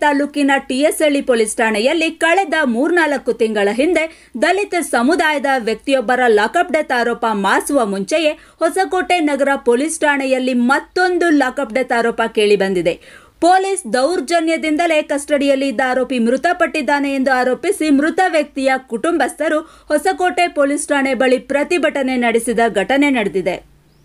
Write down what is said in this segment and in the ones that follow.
ತಾಲೂಕಿನ ಟಿಎಸ್ಹಳ್ಳಿ ಪೊಲೀಸ್ ಠಾಣೆಯಲ್ಲಿ ಕಳೆದ ಮೂರ್ನಾಲ್ಕು ತಿಂಗಳ ಹಿಂದೆ ದಲಿತ ಸಮುದಾಯದ ವ್ಯಕ್ತಿಯೊಬ್ಬರ ಲಾಕಪ್ ಡೆತ್ ಆರೋಪ ಮಾಸುವ ಮುಂಚೆಯೇ ಹೊಸಕೋಟೆ ನಗರ ಪೊಲೀಸ್ ಠಾಣೆಯಲ್ಲಿ ಮತ್ತೊಂದು ಲಾಕಪ್ ಡೆತ್ ಆರೋಪ ಕೇಳಿಬಂದಿದೆ ಪೊಲೀಸ್ ದೌರ್ಜನ್ಯದಿಂದಲೇ ಕಸ್ಟಡಿಯಲ್ಲಿ ಇದ್ದ ಆರೋಪಿ ಮೃತಪಟ್ಟಿದ್ದಾನೆ ಎಂದು ಆರೋಪಿಸಿ ಮೃತ ವ್ಯಕ್ತಿಯ ಕುಟುಂಬಸ್ಥರು ಹೊಸಕೋಟೆ ಪೊಲೀಸ್ ಠಾಣೆ ಬಳಿ ಪ್ರತಿಭಟನೆ ನಡೆಸಿದ ಘಟನೆ ನಡೆದಿದೆ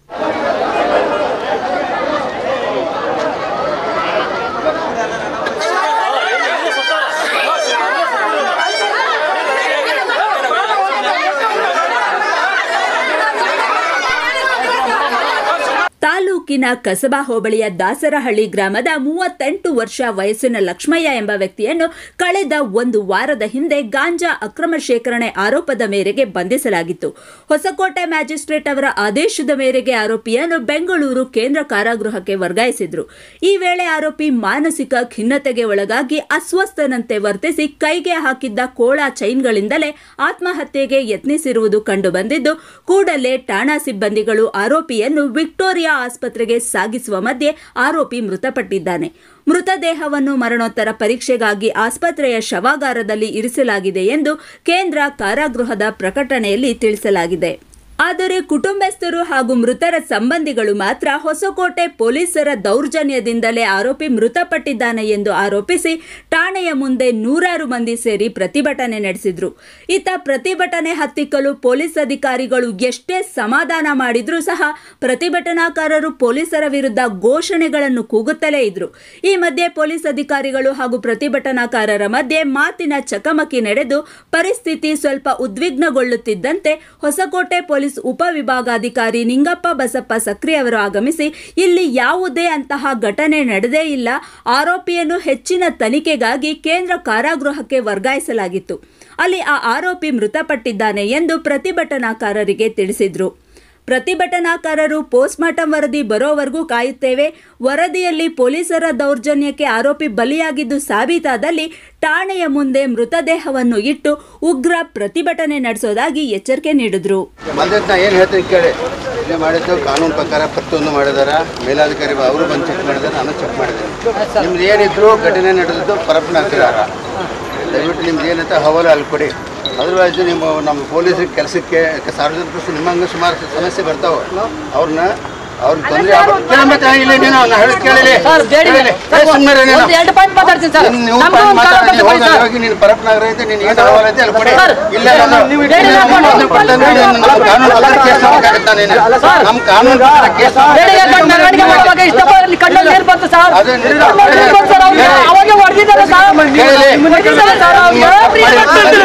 ತಾಲೂಕಿನ ಕಸಬಾ ಹೋಬಳಿಯ ದಾಸರಹಳ್ಳಿ ಗ್ರಾಮದ ಮೂವತ್ತೆಂಟು ವರ್ಷ ವಯಸ್ಸಿನ ಲಕ್ಷ್ಮಯ್ಯ ಎಂಬ ವ್ಯಕ್ತಿಯನ್ನು ಕಳೆದ ಒಂದು ವಾರದ ಹಿಂದೆ ಗಾಂಜಾ ಅಕ್ರಮ ಶೇಖರಣೆ ಆರೋಪದ ಮೇರೆಗೆ ಬಂಧಿಸಲಾಗಿತ್ತು ಹೊಸಕೋಟೆ ಮ್ಯಾಜಿಸ್ಟ್ರೇಟ್ ಅವರ ಆದೇಶದ ಮೇರೆಗೆ ಆರೋಪಿಯನ್ನು ಬೆಂಗಳೂರು ಕೇಂದ್ರ ಕಾರಾಗೃಹಕ್ಕೆ ವರ್ಗಾಯಿಸಿದ್ರು ಈ ವೇಳೆ ಆರೋಪಿ ಮಾನಸಿಕ ಖಿನ್ನತೆಗೆ ಒಳಗಾಗಿ ಅಸ್ವಸ್ಥನಂತೆ ವರ್ತಿಸಿ ಕೈಗೆ ಹಾಕಿದ್ದ ಕೋಳಾ ಚೈನ್ಗಳಿಂದಲೇ ಆತ್ಮಹತ್ಯೆಗೆ ಯತ್ನಿಸಿರುವುದು ಕಂಡುಬಂದಿದ್ದು ಕೂಡಲೇ ಠಾಣಾ ಸಿಬ್ಬಂದಿಗಳು ಆರೋಪಿಯನ್ನು ವಿಕ್ಟೋರಿಯಾ ಆಸ್ಪತ್ರೆಗೆ ಸಾಗಿಸುವ ಮಧ್ಯೆ ಆರೋಪಿ ಮೃತಪಟ್ಟಿದ್ದಾನೆ ಮೃತದೇಹವನ್ನು ಮರಣೋತ್ತರ ಪರೀಕ್ಷೆಗಾಗಿ ಆಸ್ಪತ್ರೆಯ ಶವಾಗಾರದಲ್ಲಿ ಇರಿಸಲಾಗಿದೆ ಎಂದು ಕೇಂದ್ರ ಕಾರಾಗೃಹದ ಪ್ರಕಟಣೆಯಲ್ಲಿ ತಿಳಿಸಲಾಗಿದೆ ಆದರೆ ಕುಟುಂಬಸ್ಥರು ಹಾಗೂ ಮೃತರ ಸಂಬಂಧಿಗಳು ಮಾತ್ರ ಹೊಸಕೋಟೆ ಪೊಲೀಸರ ದೌರ್ಜನ್ಯದಿಂದಲೇ ಆರೋಪಿ ಮೃತಪಟ್ಟಿದ್ದಾನೆ ಎಂದು ಆರೋಪಿಸಿ ಠಾಣೆಯ ಮುಂದೆ ನೂರಾರು ಮಂದಿ ಸೇರಿ ಪ್ರತಿಭಟನೆ ನಡೆಸಿದ್ರು ಇತ್ತ ಪ್ರತಿಭಟನೆ ಹತ್ತಿಕ್ಕಲು ಪೊಲೀಸ್ ಅಧಿಕಾರಿಗಳು ಎಷ್ಟೇ ಸಮಾಧಾನ ಮಾಡಿದ್ರೂ ಸಹ ಪ್ರತಿಭಟನಾಕಾರರು ಪೊಲೀಸರ ವಿರುದ್ಧ ಘೋಷಣೆಗಳನ್ನು ಕೂಗುತ್ತಲೇ ಇದ್ರು ಈ ಮಧ್ಯೆ ಪೊಲೀಸ್ ಅಧಿಕಾರಿಗಳು ಹಾಗೂ ಪ್ರತಿಭಟನಾಕಾರರ ಮಧ್ಯೆ ಮಾತಿನ ಚಕಮಕಿ ನಡೆದು ಪರಿಸ್ಥಿತಿ ಸ್ವಲ್ಪ ಉದ್ವಿಗ್ನಗೊಳ್ಳುತ್ತಿದ್ದಂತೆ ಹೊಸಕೋಟೆ ಪೊಲೀಸ್ ಉಪವಿಭಾಗಾಧಿಕಾರಿ ನಿಂಗಪ್ಪ ಬಸಪ್ಪ ಸಕ್ರಿ ಅವರು ಆಗಮಿಸಿ ಇಲ್ಲಿ ಯಾವುದೇ ಅಂತಹ ಘಟನೆ ನಡೆದೇ ಇಲ್ಲ ಆರೋಪಿಯನ್ನು ಹೆಚ್ಚಿನ ತನಿಖೆಗಾಗಿ ಕೇಂದ್ರ ಕಾರಾಗೃಹಕ್ಕೆ ವರ್ಗಾಯಿಸಲಾಗಿತ್ತು ಅಲ್ಲಿ ಆ ಆರೋಪಿ ಮೃತಪಟ್ಟಿದ್ದಾನೆ ಎಂದು ಪ್ರತಿಭಟನಾಕಾರರಿಗೆ ತಿಳಿಸಿದ್ರು ಪ್ರತಿಭಟನಾಕಾರರು ಪೋಸ್ಟ್ಮಾರ್ಟಂ ವರದಿ ಬರೋವರೆಗೂ ಕಾಯುತ್ತೇವೆ ವರದಿಯಲ್ಲಿ ಪೊಲೀಸರ ದೌರ್ಜನ್ಯಕ್ಕೆ ಆರೋಪಿ ಬಲಿಯಾಗಿದ್ದು ಸಾಬೀತಾದಲ್ಲಿ ಠಾಣೆಯ ಮುಂದೆ ಮೃತದೇಹವನ್ನು ಇಟ್ಟು ಉಗ್ರ ಪ್ರತಿಭಟನೆ ನಡೆಸೋದಾಗಿ ಎಚ್ಚರಿಕೆ ನೀಡಿದ್ರು ಬಂದದ್ದು ನಾ ಏನು ಹೇಳ್ತೀನಿ ಕೇಳಿ ಇಲ್ಲೇ ಮಾಡಿದ್ದು ಕಾನೂನು ಪ್ರಕಾರ ಪ್ರತಿಯೊಂದು ಮಾಡಿದಾರ ಮೇಲಾಧಿಕಾರಿ ಅವರು ಬಂದು ಚೆಕ್ ಮಾಡಿದಾರೆ ನಾನು ಚೆಕ್ ಮಾಡಿದ್ದೇನೆ ನಿಮ್ದು ಏನಿದ್ರು ಘಟನೆ ನಡೆದಿದ್ದು ಪರಪ್ಪನ ಹಾಕಿದಾರ ದಯವಿಟ್ಟು ನಿಮ್ದು ಏನಂತ ಹವಾಲು ಅಲ್ಲಿ ಕೊಡಿ ಅದರ್ವೈಸ್ ನಿಮ್ಮ ನಮ್ಮ ಪೊಲೀಸರಿಗೆ ಕೆಲಸಕ್ಕೆ ಸಾರ್ವಜನಿಕರು ನಿಮ್ಮಂಗೆ ಸುಮಾರು ಸಮಸ್ಯೆ ಬರ್ತಾವೆ ಅವ್ರನ್ನ ಅವ್ರಿಗೆ ತೊಂದರೆ ಕೇಳಿ ಮತ್ತೆ ಇಲ್ಲ ನೀನು ನಾ ಹೇಳೋದು ಕೇಳಿಲಿ ಸರ್, ಬೇಡಿ. ಕೇಳಿಲಿ. ಏ, ಸುಮ್ನಿರಿ ನೀನು. ಒಂದು ಎರಡು ಪಾಯಿಂಟ್ ಮಾತಾಡ್ತೀನಿ ಸರ್ ನೀನು ನೀವು ನಮ್ದು ಪಾಯಿಂಟ್ ಒಂದು ಮಾತಾಡಿ, ಕಾಲ ನೀವು ಕೊಡಿ ಸರ್. ಹೋಗಿ ನೀನು ಪರಪ್ಪನಗರ ಐತೆ ನೀನು ಏನು ಹವಾಲು ಐತೆ ಅಲ್ಲಿ ಕೊಡಿ ಸರ್, ಇಲ್ಲ ನಾನು- ನೀವು ಇಲ್ಲ, ಬೇಡಿ ನಾನು ಹಾಕೊಂಡು ಅದನ್ನ ಕೊಡ್ತೇನೆ ನೋಡಿ, ನಮ್ಮ ಕಾನೂನು ಪ್ರಕಾರ ಕೇಸ್ ಹಾಕ್ಬೇಕಾಗತ್ತಾ ನೀನು? ನಮ್ಮ ಕಾನೂನು ಪ್ರಕಾರ ಕೇಸ್ ಬೇಡಿಗೆ ಹಾಕೊಂಡು ಮೆರವಣಿಗೆ ಮಾಡುವಾಗ ಇಷ್ಟಪ್ಪ ಇಲ್ಲಿ ಕಣ್ಣಲ್ಲಿ ನೀರು ಬಂತು ಸರ್ ಅದೇ ನೀರು- ಕಣ್ಣಲ್ಲಿ ನೀರು ಬಂತು ಸರ್ ಅವ್ರಿಗೆ. ಹೇಳಿ. ಅವಾಗೆ ಹೊಡೆದಿದ್ದಾರೆ ಸರ್ ಕೇಳಿ. ಹೊಡೆದಿದ್ದಾರೆ ಸರ್ ಅವ್ರಿಗೆ.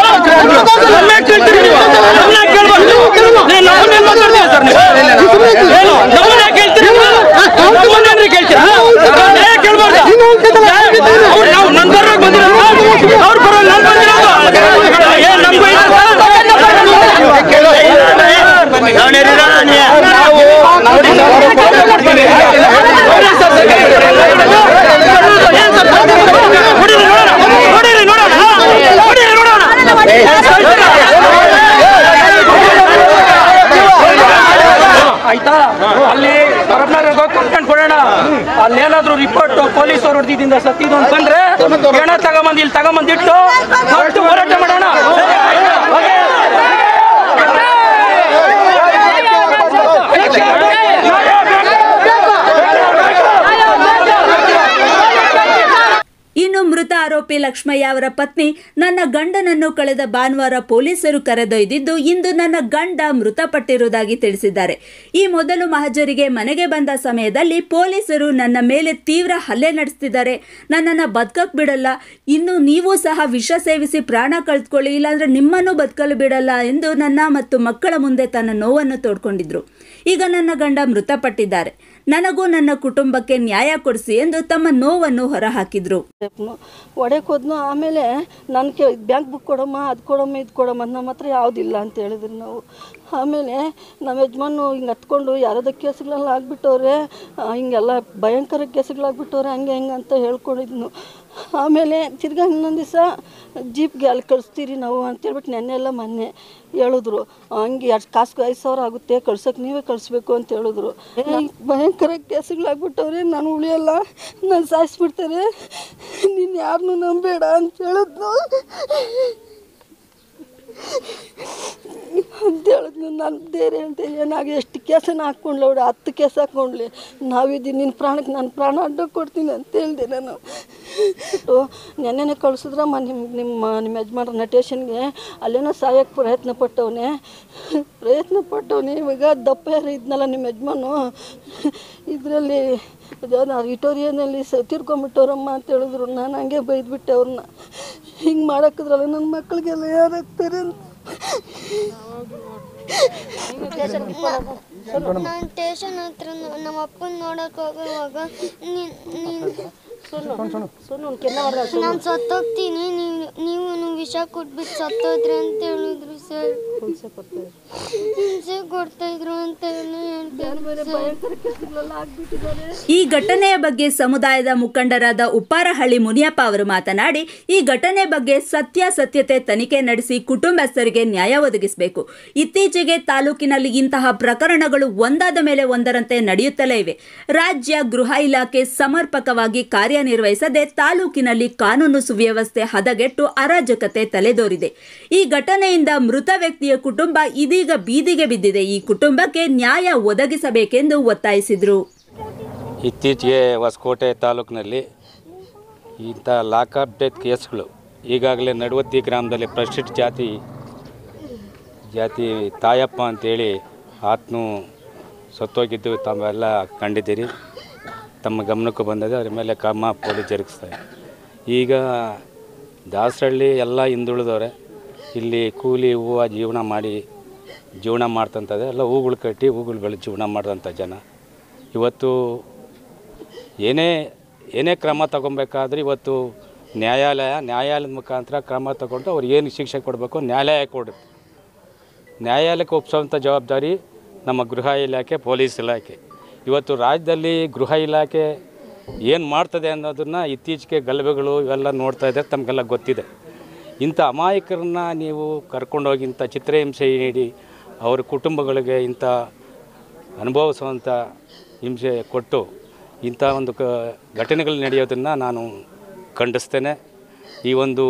ಆಯ್ತಾ ಅಲ್ಲಿ ಪರಪ್ನಗರ್ಗೆ ಹೋಗಿ ಕಂಪ್ಲೇಂಟ್ ಕೊಡೋಣ ಅಲ್ಲೇನಾದ್ರೂ ರಿಪೋರ್ಟ್ ಪೊಲೀಸ್ ಅವ್ರ ಹೊಡೆದಿದ್ದಿಂದ ಸತ್ತಿದ್ದು ಅಂತ ಬಂದ್ರೆ ಹೆಣ ತಗೊಂಬಂದು ಇಲ್ಲಿ ತಗೊಂಬಂದಿಟ್ಟು ಮತ್ತೆ ಹೋರಾಟ ಮಾಡೋಣ ಇನ್ನು ಮೃತ ಆರೋಪಿ ಲಕ್ಷ್ಮಯ್ಯ ಅವರ ಪತ್ನಿ ನನ್ನ ಗಂಡನನ್ನು ಕಳೆದ ಭಾನುವಾರ ಪೊಲೀಸರು ಕರೆದೊಯ್ದಿದ್ದು ಇಂದು ನನ್ನ ಗಂಡ ಮೃತಪಟ್ಟಿರುವುದಾಗಿ ತಿಳಿಸಿದ್ದಾರೆ ಈ ಮೊದಲು ಮಹಜರಿಗೆ ಮನೆಗೆ ಬಂದ ಸಮಯದಲ್ಲಿ ಪೊಲೀಸರು ನನ್ನ ಮೇಲೆ ತೀವ್ರ ಹಲ್ಲೆ ನಡೆಸ್ತಿದ್ದಾರೆ ನನ್ನನ್ನು ಬದುಕಕ್ಕೆ ಬಿಡಲ್ಲ ಇನ್ನು ನೀವು ಸಹ ವಿಷ ಸೇವಿಸಿ ಪ್ರಾಣ ಕಳೆದುಕೊಳ್ಳಿ ಇಲ್ಲಾಂದ್ರೆ ನಿಮ್ಮನ್ನು ಬದುಕಲು ಬಿಡಲ್ಲ ಎಂದು ನನ್ನ ಮತ್ತು ಮಕ್ಕಳ ಮುಂದೆ ತನ್ನ ನೋವನ್ನು ತೋಡ್ಕೊಂಡಿದ್ರು ಈಗ ನನ್ನ ಗಂಡ ಮೃತಪಟ್ಟಿದ್ದಾರೆ ನನಗೂ ನನ್ನ ಕುಟುಂಬಕ್ಕೆ ನ್ಯಾಯ ಕೊಡಿಸಿ ಎಂದು ತಮ್ಮ ನೋವನ್ನು ಹೊರಹಾಕಿದ್ರು ಒಡೆಗೆ ಹೋದ್ನು ಆಮೇಲೆ ನನ್ನ ಕೆ ಬ್ಯಾಂಕ್ ಬುಕ್ ಕೊಡಮ್ಮ ಅದು ಕೊಡಮ್ಮ ಇದು ಕೊಡಮ್ಮ ಅಂತ ನಮ್ಮ ಹತ್ರ ಯಾವುದಿಲ್ಲ ಅಂತ ಹೇಳಿದ್ರಿ ನಾವು ಆಮೇಲೆ ನಮ್ಮ ಯಜಮಾನು ಹಿಂಗೆ ಹತ್ಕೊಂಡು ಯಾರದ ಕೇಸ್ಗಳೆಲ್ಲ ಆಗ್ಬಿಟ್ಟವ್ರೆ ಆ, ಹಿಂಗೆಲ್ಲ ಭಯಂಕರ ಕೇಸ್ಗಳಾಗ್ಬಿಟ್ಟವ್ರೆ ಹಂಗೆ ಹಿಂಗೆ ಅಂತ ಹೇಳ್ಕೊಂಡಿದ್ನು ಆಮೇಲೆ ತಿರ್ಗಾ ಇನ್ನೊಂದು ದಿವಸ ಜೀಪ್ಗೆ ಅಲ್ಲಿ ಕಳಿಸ್ತೀರಿ ನಾವು ಅಂತೇಳ್ಬಿಟ್ಟು ನೆನ್ನೆ ಎಲ್ಲ ಮೊನ್ನೆ ಹೇಳಿದ್ರು ಹಂಗೆ ಎರಡು ಕಾಸು ಐದು ಸಾವಿರ ಆಗುತ್ತೆ ಕಳ್ಸೋಕೆ ನೀವೇ ಕಳಿಸ್ಬೇಕು ಅಂತ ಹೇಳಿದ್ರು ಏ, ಭಯಂಕರ ಕೇಸುಗಳಾಗ್ಬಿಟ್ಟವ್ರೆ ನಾನು ಉಳಿಯಲ್ಲ ನಾನು ಸಾಯಿಸ್ಬಿಡ್ತಾರೆ ನೀನು ಯಾರನ್ನೂ ನಂಬೇಡ ಅಂತ ಹೇಳಿದ್ನು ಅಂತ ಹೇಳಿದ್ನು ನಾನು ಬೇರೆ ಹೇಳ್ದೆ ಏನಾಗಿ ಎಷ್ಟು ಕೇಸನ್ನ ಹಾಕ್ಕೊಂಡ್ಲೆ ಅವಳು ಹತ್ತು ಕೇಸ್ ಹಾಕ್ಕೊಂಡ್ಲಿ ನಾವಿದ್ದೀನಿ ನಿನ್ನ ಪ್ರಾಣಕ್ಕೆ ನಾನು ಪ್ರಾಣ ಅಡ್ಡ ಕೊಡ್ತೀನಿ ಅಂತ ಹೇಳಿದೆ ನಾನು ಬಿಟ್ಟು ನೆನ್ನೆನೆ ಕಳ್ಸಿದ್ರಮ್ಮ ನಿಮ್ಮ ನಿಮ್ಮ ನಿಮ್ಮ ಯಜಮಾನ್ರ ನಟೇಶನ್ಗೆ ಅಲ್ಲೇನೋ ಸಾಯಕ್ಕೆ ಪ್ರಯತ್ನ ಪಟ್ಟವನೇ ಪ್ರಯತ್ನ ಪಟ್ಟವನೇ ಇವಾಗ ದಪ್ಪ ಯಾರು ಇದ್ನಲ್ಲ ನಿಮ್ಮ ಯಜಮಾನು ಇದರಲ್ಲಿ ವಿಟೋರಿಯಾನಲ್ಲಿ ಸ ತೀರ್ಕೊಂಬಿಟ್ಟವ್ರಮ್ಮ ಅಂತ ಹೇಳಿದ್ರು ನಾನು ಹಂಗೆ ಬೈದ್ಬಿಟ್ಟೆ ಅವ್ರನ್ನ ಹಿಂಗೆ ಮಾಡಕ್ಕಿದ್ರಲ್ಲ ನನ್ನ ಮಕ್ಕಳಿಗೆಲ್ಲ ಯಾರಾಗ್ತಾರೆ ಅಂತ ನಾನು ಸ್ಟೇಷನ್ ಹತ್ರ ನ- ನಮ್ಮ ಅಪ್ಪನ ನೋಡಕ್ ಹೋಗುವಾಗ ನೀನ್ ನೀನ್ ನಾನು ಸತ್ತೋಗ್ತೀನಿ ನೀವು ನೀವು ನೀವು ವಿಷ ಕೊಟ್ಬಿಟ್ಟು ಸತ್ತೋದ್ರಿ ಅಂತ ಹೇಳಿದ್ರು ಸರ್ ಹಿಂಸೆ ಕೊಡ್ತಾ ಇದ್ರು ಅಂತ ಎಲ್ಲ ಹೇಳ್ತಾರೆ ಸರ್. ಈ ಘಟನೆಯ ಬಗ್ಗೆ ಸಮುದಾಯದ ಮುಖಂಡರಾದ ಉಪ್ಪಾರಹಳ್ಳಿ ಮುನಿಯಪ್ಪ ಅವರು ಮಾತನಾಡಿ ಈ ಘಟನೆ ಬಗ್ಗೆ ಸತ್ಯಾಸತ್ಯತೆ ತನಿಖೆ ನಡೆಸಿ ಕುಟುಂಬಸ್ಥರಿಗೆ ನ್ಯಾಯ ಒದಗಿಸಬೇಕು ಇತ್ತೀಚೆಗೆ ತಾಲೂಕಿನಲ್ಲಿ ಇಂತಹ ಪ್ರಕರಣಗಳು ಒಂದಾದ ಮೇಲೆ ಒಂದರಂತೆ ನಡೆಯುತ್ತಲೇ ಇವೆ ರಾಜ್ಯ ಗೃಹ ಇಲಾಖೆ ಸಮರ್ಪಕವಾಗಿ ಕಾರ್ಯನಿರ್ವಹಿಸದೆ ತಾಲೂಕಿನಲ್ಲಿ ಕಾನೂನು ಸುವ್ಯವಸ್ಥೆ ಹದಗೆಟ್ಟು ಅರಾಜಕತೆ ತಲೆದೋರಿದೆ ಈ ಘಟನೆಯಿಂದ ಮೃತ ವ್ಯಕ್ತಿಯ ಕುಟುಂಬ ಇದೀಗ ಬೀದಿಗೆ ಬಿದ್ದಿದೆ ಈ ಕುಟುಂಬಕ್ಕೆ ನ್ಯಾಯ ಒದಗಿಸಬೇಕೆಂದು ಒತ್ತಾಯಿಸಿದರು ಇತ್ತೀಚೆಗೆ ಹೊಸಕೋಟೆ ತಾಲೂಕಿನಲ್ಲಿ ಇಂಥ ಲಾಕಪ್ ಡೆತ್ ಕೇಸ್ಗಳು ಈಗಾಗಲೇ ನಡುವತ್ತಿ ಗ್ರಾಮದಲ್ಲಿ ಪ್ರಶಿಷ್ಟ ಜಾತಿ ಜಾತಿ ತಾಯಪ್ಪ ಅಂತೇಳಿ ಆತನು ಸತ್ತೋಗಿದ್ದು ತಾವೆಲ್ಲ ಕಂಡಿದ್ದೀರಿ ತಮ್ಮ ಗಮನಕ್ಕೆ ಬಂದಿದೆ ಅದ್ರ ಮೇಲೆ ಕ್ರಮ ಪೊಲೀಸ್ ಜರುಗಿಸ್ತಾರೆ ಈಗ ದಾಸರಳ್ಳಿ ಎಲ್ಲ ಹಿಂದುಳಿದವ್ರೆ ಇಲ್ಲಿ ಕೂಲಿ ಹೂವು ಜೀವನ ಮಾಡಿ ಜೀವನ ಮಾಡ್ತಂಥದ್ದು ಎಲ್ಲ ಹೂಗಳು ಕಟ್ಟಿ ಹೂಗಳು ಬೆಳೆದು ಜೀವನ ಮಾಡಿದಂಥ ಜನ ಇವತ್ತು ಏನೇ ಏನೇ ಕ್ರಮ ತಗೊಬೇಕಾದ್ರೆ ಇವತ್ತು ನ್ಯಾಯಾಲಯ ನ್ಯಾಯಾಲಯದ ಮುಖಾಂತರ ಕ್ರಮ ತಗೊಂಡು ಅವ್ರು ಏನು ಶಿಕ್ಷೆ ಕೊಡಬೇಕು ನ್ಯಾಯಾಲಯ ಕೊಡುತ್ತೆ ನ್ಯಾಯಾಲಯಕ್ಕೆ ಒಪ್ಪಿಸೋವಂಥ ಜವಾಬ್ದಾರಿ ನಮ್ಮ ಗೃಹ ಇಲಾಖೆ ಪೊಲೀಸ್ ಇಲಾಖೆ ಇವತ್ತು ರಾಜ್ಯದಲ್ಲಿ ಗೃಹ ಇಲಾಖೆ ಏನು ಮಾಡ್ತದೆ ಅನ್ನೋದನ್ನು ಇತ್ತೀಚೆಗೆ ಗಲಭೆಗಳು ಇವೆಲ್ಲ ನೋಡ್ತಾ ಇದ್ದಾರೆ ತಮಗೆಲ್ಲ ಗೊತ್ತಿದೆ ಇಂಥ ಅಮಾಯಕರನ್ನ ನೀವು ಕರ್ಕೊಂಡೋಗಿ ಇಂಥ ಚಿತ್ರಹಿಂಸೆ ನೀಡಿ ಅವ್ರ ಕುಟುಂಬಗಳಿಗೆ ಇಂಥ ಅನುಭವಿಸುವಂಥ ಹಿಂಸೆ ಕೊಟ್ಟು ಇಂಥ ಒಂದು ಕ ಘಟನೆಗಳು ನಡೆಯೋದನ್ನು ನಾನು ಖಂಡಿಸ್ತೇನೆ ಈ ಒಂದು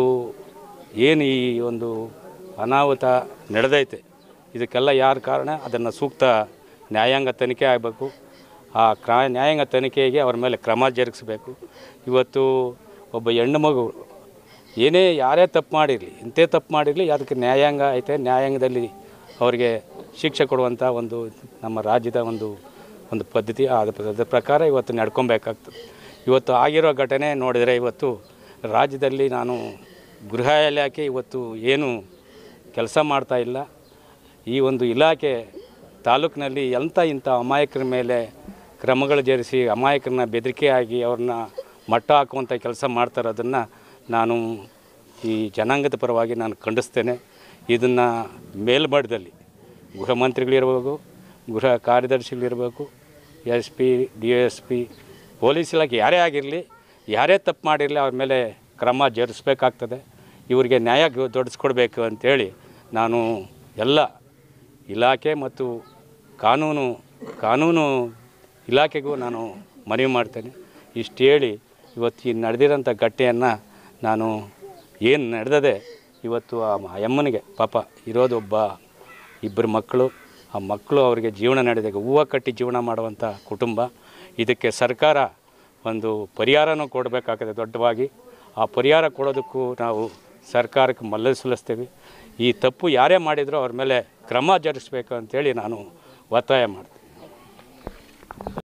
ಏನು ಈ ಒಂದು ಅನಾಹುತ ನಡೆದೈತೆ ಇದಕ್ಕೆಲ್ಲ ಯಾರು ಕಾರಣ ಅದನ್ನು ಸೂಕ್ತ ನ್ಯಾಯಾಂಗ ತನಿಖೆ ಆಗಬೇಕು ಆ ಕ್ರಾ ನ್ಯಾಯಾಂಗ ತನಿಖೆಗೆ ಅವ್ರ ಮೇಲೆ ಕ್ರಮ ಜರುಗಿಸ್ಬೇಕು ಇವತ್ತು ಒಬ್ಬ ಹೆಣ್ಣು ಮಗು ಏನೇ ಯಾರೇ ತಪ್ಪು ಮಾಡಿರಲಿ ಇಂಥೇ ತಪ್ಪು ಮಾಡಿರಲಿ ಅದಕ್ಕೆ ನ್ಯಾಯಾಂಗ ಐತೆ ನ್ಯಾಯಾಂಗದಲ್ಲಿ ಅವರಿಗೆ ಶಿಕ್ಷೆ ಕೊಡುವಂಥ ಒಂದು ನಮ್ಮ ರಾಜ್ಯದ ಒಂದು ಒಂದು ಪದ್ಧತಿ ಅದ್ರ ಅದ್ರ ಪ್ರಕಾರ ಇವತ್ತು ನಡ್ಕೊಬೇಕಾಗ್ತದೆ ಇವತ್ತು ಆಗಿರೋ ಘಟನೆ ನೋಡಿದರೆ ಇವತ್ತು ರಾಜ್ಯದಲ್ಲಿ ನಾನು ಗೃಹ ಇಲಾಖೆ ಇವತ್ತು ಏನು ಕೆಲಸ ಮಾಡ್ತಾ ಇಲ್ಲ ಈ ಒಂದು ಇಲಾಖೆ ತಾಲೂಕಿನಲ್ಲಿ ಎಂಥ ಇಂಥ ಅಮಾಯಕರ ಮೇಲೆ ಕ್ರಮಗಳು ಜರುಗಿಸಿ ಅಮಾಯಕರನ್ನ ಬೆದರಿಕೆ ಆಗಿ ಅವ್ರನ್ನ ಮಟ್ಟ ಹಾಕುವಂಥ ಕೆಲಸ ಮಾಡ್ತಾರೆ ಅದನ್ನು ನಾನು ಈ ಜನಾಂಗದ ಪರವಾಗಿ ನಾನು ಖಂಡಿಸ್ತೇನೆ ಇದನ್ನು ಮೇಲ್ಮಟ್ಟದಲ್ಲಿ ಗೃಹ ಮಂತ್ರಿಗಳಿರ್ಬೇಕು ಗೃಹ ಕಾರ್ಯದರ್ಶಿಗಳಿರಬೇಕು S P D S P police ಇಲಾಖೆ ಯಾರೇ ಆಗಿರಲಿ ಯಾರೇ ತಪ್ಪು ಮಾಡಿರಲಿ ಅವ್ರ ಮೇಲೆ ಕ್ರಮ ಜರುಗಿಸ್ಬೇಕಾಗ್ತದೆ ಇವರಿಗೆ ನ್ಯಾಯ ದೊಡ್ಡಿಸ್ಕೊಡ್ಬೇಕು ಅಂತೇಳಿ ನಾನು ಎಲ್ಲ ಇಲಾಖೆ ಮತ್ತು ಕಾನೂನು ಕಾನೂನು ಇಲಾಖೆಗೂ ನಾನು ಮನವಿ ಮಾಡ್ತೇನೆ ಇಷ್ಟು ಹೇಳಿ ಇವತ್ತು ಈ ನಡೆದಿರೋಂಥ ಘಟನೆಯನ್ನು ನಾನು ಏನು ನಡೆದದೆ ಇವತ್ತು ಆ ಮ- ಆ ಅಮ್ಮನಿಗೆ ಪಾಪ ಇರೋದು ಒಬ್ಬ ಇಬ್ಬರು ಮಕ್ಕಳು ಆ ಮಕ್ಕಳು ಅವರಿಗೆ ಜೀವನ ನಡೆದಾಗ ಹೂವು ಕಟ್ಟಿ ಜೀವನ ಮಾಡುವಂಥ ಕುಟುಂಬ ಇದಕ್ಕೆ ಸರ್ಕಾರ ಒಂದು ಪರಿಹಾರನೂ ಕೊಡಬೇಕಾಗಿದೆ ದೊಡ್ಡವಾಗಿ ಆ ಪರಿಹಾರ ಕೊಡೋದಕ್ಕೂ ನಾವು ಸರ್ಕಾರಕ್ಕೆ ಮಲ್ಲ ಸಲ್ಲಿಸ್ತೀವಿ ಈ ತಪ್ಪು ಯಾರೇ ಮಾಡಿದರೂ ಅವ್ರ ಮೇಲೆ ಕ್ರಮ ಜರುಗಿಸ್ಬೇಕು ಅಂತೇಳಿ ನಾನು ಒತ್ತಾಯ ಮಾಡ್ತೀನಿ